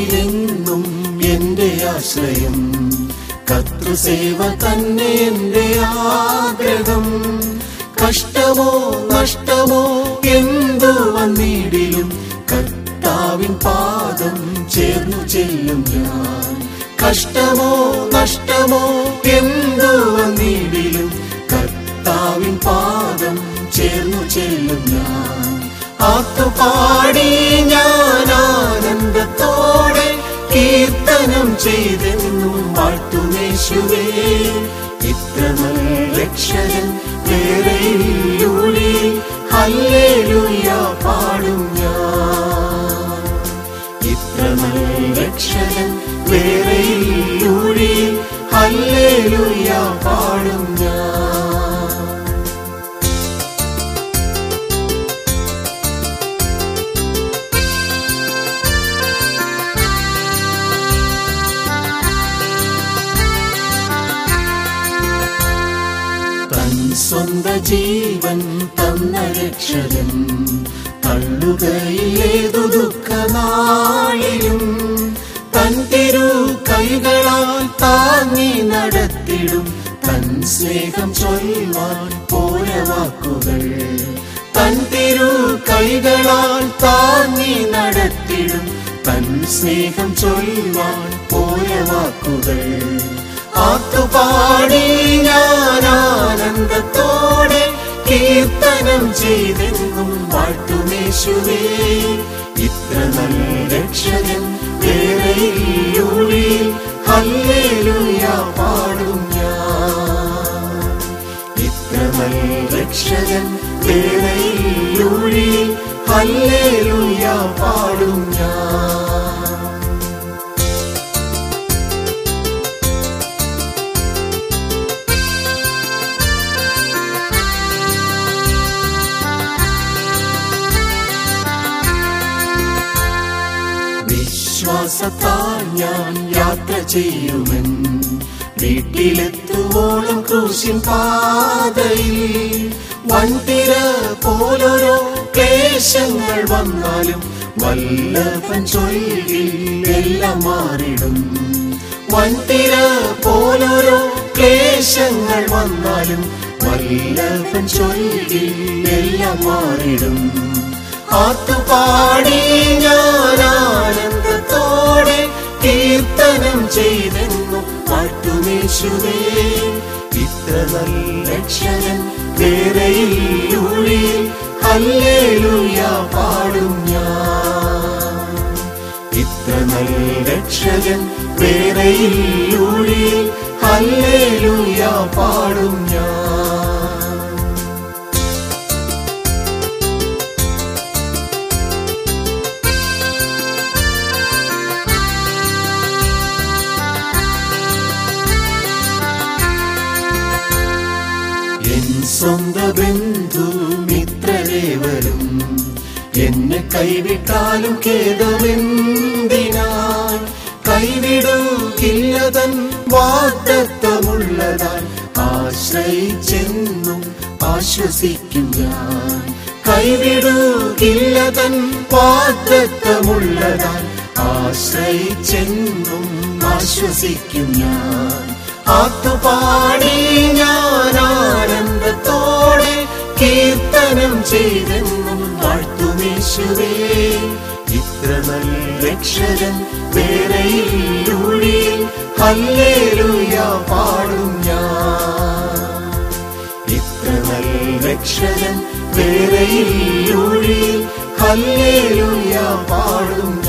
കർത്താവിലെന്നും എന്റെ ആശ്രയം കർത്തൃസേവ തന്നെ എന്റെ ആഗ്രഹം കഷ്ടമോ നഷ്ടമോ എന്തു വന്നിടിലും കർത്താവിൻ പാദം ചേർന്നു ചെല്ലും ഞാൻ കഷ്ടമോ നഷ്ടമോ എന്തു വന്നിടിലും കർത്താവിൻ പാദം ചേർന്നു ചെല്ലും ഞാൻ ആത്തുപാടി ഞാൻ ആനന്ദത്തോടെ കീർത്തനം ചെയ്തെന്നും വാഴ്ത്തുമേശുവേ ഇത്ര നല്ല രക്ഷകൻ വേറെയില്ലൂടി ഹല്ലേലൂയ പാടും ഞാൻ ഇത്ര നല്ല രക്ഷകൻ വേറെയില്ലൂടി ഹല്ലേലൂയ പാടും ഞാൻ തൻ സ്വന്ത ജീവൻ തന്ന രക്ഷകൻ തള്ളുകയിലേതു ദുഃഖനാളിലും തൻ തിരു കൈകളാൽ താങ്ങി നടത്തിടും തൻ സ്നേഹം ചൊല്ലുവാൻ പോയ വാക്കുകൾ തൻ തിരു കൈകളാൽ താങ്ങി നടത്തിടും തൻ സ്നേഹം ചൊല്ലുവാൻ പോയ വാക്കുകൾ ആത്തുപാടി ഞാൻ ആനന്ദത്തോടെ കീർത്തനം ചെയ്തെന്നും വാഴ്ത്തുമേശുവേ ഇത്ര നല്ല രക്ഷകൻ വേറെയില്ലൂടി ഹല്ലേലൂയ പാടും ഞാൻ ഇത്ര നല്ല രക്ഷകൻ വേറെയില്ലൂടി ഹല്ലേലൂയ പാടും ഞാൻ വിശ്വാസത്താൽ ഞാൻ യാത്ര ചെയ്യുമെൻ വീട്ടിലെത്തുവോളം ക്രൂശിൻ പാതയിൽ വൻതിര പോലൊരോ ക്ലേശങ്ങൾ വന്നാലും വല്ലഭൻ ചൊല്ലിൽ എല്ലാം മാറിടും വൻതിര പോലൊരോ ക്ലേശങ്ങൾ വന്നാലും വല്ലഭൻ ചൊല്ലിൽ എല്ലാം മാറിടും ആത്തുപാടി ഞാൻ ആനന്ദത്തോടെ കീർത്തനം ചെയ്തെന്നു പാട്ടുമേശുവേ ഇത്ര നല്ല രക്ഷകൻ വേറെയില്ലൂടി ഹല്ലേലൂയ പാടും ഞാൻ ഇത്ര നല്ല രക്ഷകൻ വേറെയില്ലൂടി ഹല്ലേലൂയ പാടും ഞാൻ എൻ സ്വന്ത ബന്ധു മിത്രരേവരും എന്നെ കൈവിട്ടാലും ഖേദമെന്തിനാൻ കൈവിടുകില്ലതൻ വാഗ്ദത്തമുള്ളതാൽ ആശ്രയിച്ചെന്നും ആശ്വസിക്കും ഞാൻ കൈവിടുകില്ലതൻ വാഗ്ദത്തമുള്ളതാൽ ആശ്രയിച്ചെന്നും ആശ്വസിക്കും ഞാൻ ആത്തുപാടി ഞാൻ ആനന്ദത്തോടെ കീർത്തനം ചെയ്തെന്നും വാഴ്ത്തുമേശുവേ ഇത്ര നല്ല രക്ഷകൻ വേറെയില്ലൂടി ഹല്ലേലൂയ പാടും ഞാൻ ഇത്ര നല്ല രക്ഷകൻ വേറെയില്ലൂടി ഹല്ലേലൂയ പാടും